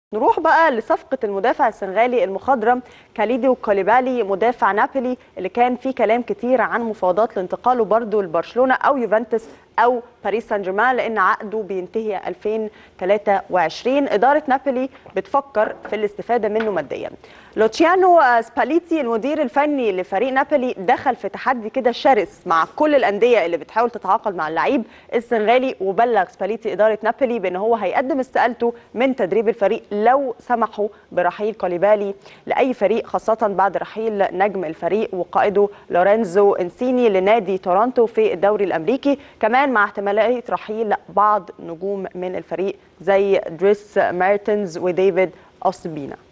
نروح بقى لصفقة المدافع السنغالي المخضرم كاليديو كوليبالي مدافع نابولي اللي كان فيه كلام كتير عن مفاوضات لانتقاله برضه لبرشلونة أو يوفنتوس أو باريس سان جيرمان لأن عقده بينتهي 2023 إدارة نابولي بتفكر في الاستفادة منه ماديا لوتشيانو سباليتي المدير الفني لفريق نابولي دخل في تحدي كده شرس مع كل الأندية اللي بتحاول تتعاقد مع اللعيب السنغالي وبلغ سباليتي إدارة نابولي بأن هو هيقدم استقالته من تدريب الفريق لو سمحوا برحيل كوليبالي لأي فريق خاصة بعد رحيل نجم الفريق وقائده لورينزو انسيني لنادي تورونتو في الدوري الأمريكي كمان مع احتمالية رحيل بعض نجوم من الفريق زي دريس مارتنز وديفيد أوسبينا